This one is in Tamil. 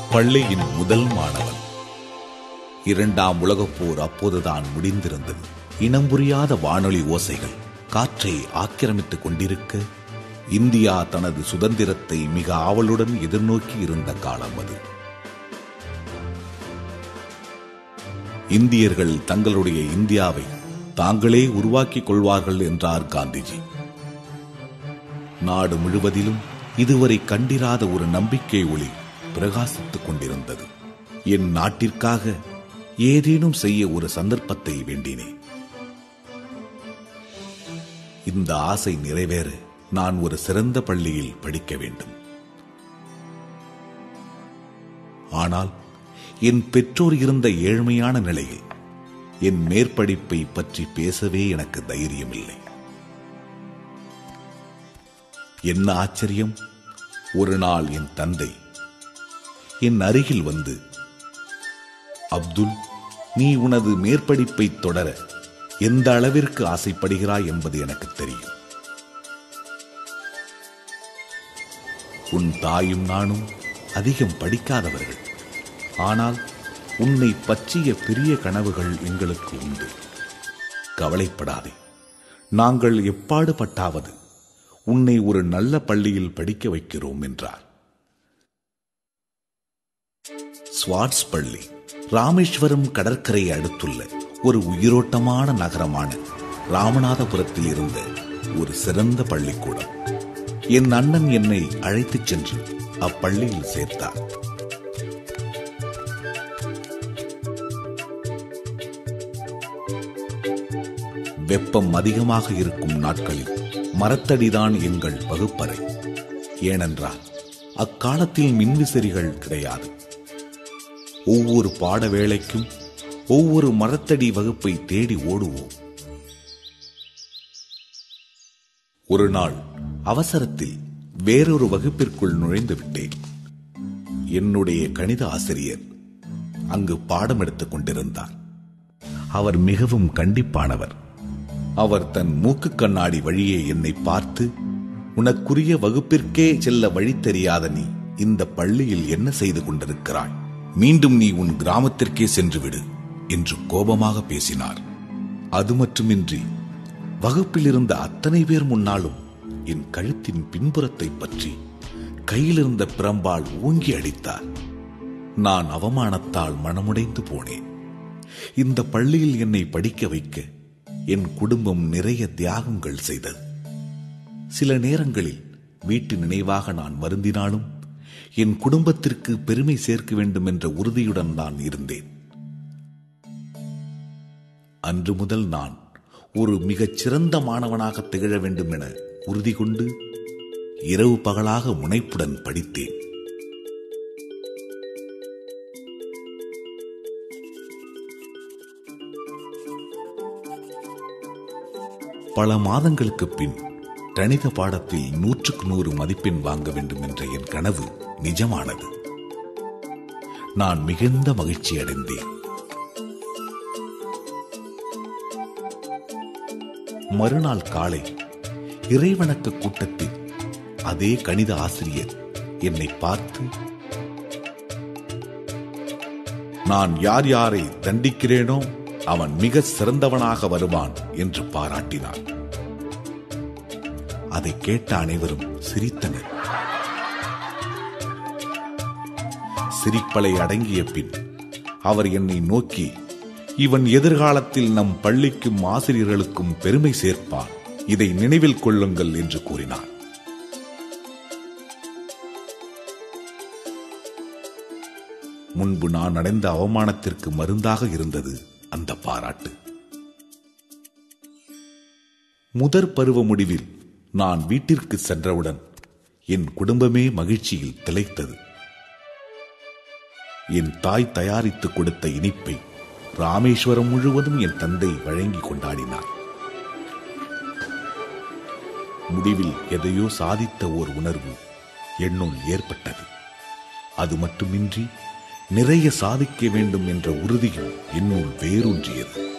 பள்ளியின் முதல் மாணவன் இரண்டாம் உலகப் போர் அப்போதுதான் முடிந்திருந்தது இனம் புரியாத வானொலி ஓசைகள் காற்றை ஆக்கிரமித்துக் கொண்டிருக்க இந்தியா தனது சுதந்திரத்தை மிக ஆவலுடன் எதிர்நோக்கி இருந்த காலம் அது இந்தியர்கள் தங்களுடைய இந்தியாவை தாங்களே உருவாக்கிக் கொள்வார்கள் என்றார் காந்திஜி நாடு முழுவதிலும் இதுவரை கண்டிராத ஒரு நம்பிக்கை ஒளி பிரகாசித்துக் கொண்டிருந்தது என் நாட்டிற்காக ஏதேனும் செய்ய ஒரு சந்தர்ப்பத்தை வேண்டினேன் இந்த ஆசை நிறைவேற நான் ஒரு சிறந்த பள்ளியில் படிக்க வேண்டும் ஆனால் என் பெற்றோர் இருந்த ஏழ்மையான நிலையில் என் மேற்படிப்பை பற்றி பேசவே எனக்கு தைரியம் இல்லை என்ன ஆச்சரியம் ஒரு நாள் என் தந்தை என் அருகில் வந்து அப்துல் நீ உனது மேற்படிப்பை தொடர எந்த அளவிற்கு ஆசைப்படுகிறாய் என்பது எனக்கு தெரியும் உன் தாயும் நானும் அதிகம் படிக்காதவர்கள் ஆனால் உன்னை பற்றிய பெரிய கனவுகள் எங்களுக்கு உண்டு கவலைப்படாதே நாங்கள் எப்பாடுபட்டாவது உன்னை ஒரு நல்ல பள்ளியில் படிக்க வைக்கிறோம் என்றார் ஸ்வாட்ஸ் பள்ளி ராமேஸ்வரம் கடற்கரை அடுத்துள்ள ஒரு உயிரோட்டமான நகரமான ராமநாதபுரத்தில் இருந்த ஒரு சிறந்த பள்ளிக்கூடம் என் அண்ணன் என்னை அழைத்துச் சென்று அப்பள்ளியில் சேர்த்தார் வெப்பம் அதிகமாக இருக்கும் நாட்களில் மரத்தடிதான் எங்கள் வகுப்பறை ஏனென்றால் அக்காலத்தில் மின்விசிறிகள் கிடையாது ஒவ்வொரு பாட வேளைக்கும் ஒவ்வொரு மரத்தடி வகுப்பை தேடி ஓடுவோம் ஒரு நாள் அவசரத்தில் வேறொரு வகுப்பிற்குள் நுழைந்து விட்டேன் என்னுடைய கணித ஆசிரியர் அங்கு பாடம் எடுத்துக் கொண்டிருந்தார் அவர் மிகவும் கண்டிப்பானவர் அவர் தன் மூக்கு கண்ணாடி வழியே என்னை பார்த்து உனக்குரிய வகுப்பிற்கே செல்ல வழி தெரியாத நீ இந்த பள்ளியில் என்ன செய்து கொண்டிருக்கிறாய் மீண்டும் நீ உன் கிராமத்திற்கே சென்று விடு என்று கோபமாக பேசினார் அது மட்டுமின்றி வகுப்பில் இருந்த அத்தனை பேர் முன்னாலும் என் கழுத்தின் பின்புறத்தை பற்றி கையிலிருந்த பிரம்பால் ஓங்கி அடித்தார் நான் அவமானத்தால் மனமுடைந்து போனேன் இந்த பள்ளியில் என்னை படிக்க வைக்க என் குடும்பம் நிறைய தியாகங்கள் செய்தது சில நேரங்களில் வீட்டு நினைவாக நான் வருந்தினாலும் என் குடும்பத்திற்கு பெருமை சேர்க்க வேண்டும் என்ற உறுதியுடன் நான் இருந்தேன் அன்று முதல் நான் ஒரு மிகச் சிறந்த மாணவனாக திகழ வேண்டும் என உறுதி கொண்டு இரவு பகலாக முனைப்புடன் படித்தேன் பல மாதங்களுக்கு பின் கணித பாடத்தில் நூற்றுக்கு நூறு மதிப்பெண் வாங்க வேண்டும் என்ற என் கனவு நிஜமானது நான் மிகுந்த மகிழ்ச்சி அடைந்தேன் மறுநாள் காலை இறைவணக்க கூட்டத்தில் அதே கணித ஆசிரியர் என்னை பார்த்து நான் யார் யாரை தண்டிக்கிறேனோ அவன் மிக சிறந்தவனாக வருவான் என்று பாராட்டினான் அதை கேட்ட அனைவரும் சிரித்தனர் சிரிப்பலை அடங்கிய பின் அவர் என்னை நோக்கி இவன் எதிர்காலத்தில் நம் பள்ளிக்கும் ஆசிரியர்களுக்கும் பெருமை சேர்ப்பான் இதை நினைவில் கொள்ளுங்கள் என்று கூறினார் முன்பு நான் அடைந்த அவமானத்திற்கு மருந்தாக இருந்தது அந்த பாராட்டு முதற் பருவ முடிவில் நான் வீட்டிற்கு சென்றவுடன் என் குடும்பமே மகிழ்ச்சியில் திளைத்தது என் தாய் தயாரித்து கொடுத்த இனிப்பை ராமேஸ்வரம் முழுவதும் என் தந்தை வழங்கி கொண்டாடினார் முடிவில் எதையோ சாதித்த ஓர் உணர்வு என்னுள் ஏற்பட்டது அது மட்டுமின்றி நிறைய சாதிக்க வேண்டும் என்ற உறுதியும் என்னுள் வேரூன்றியது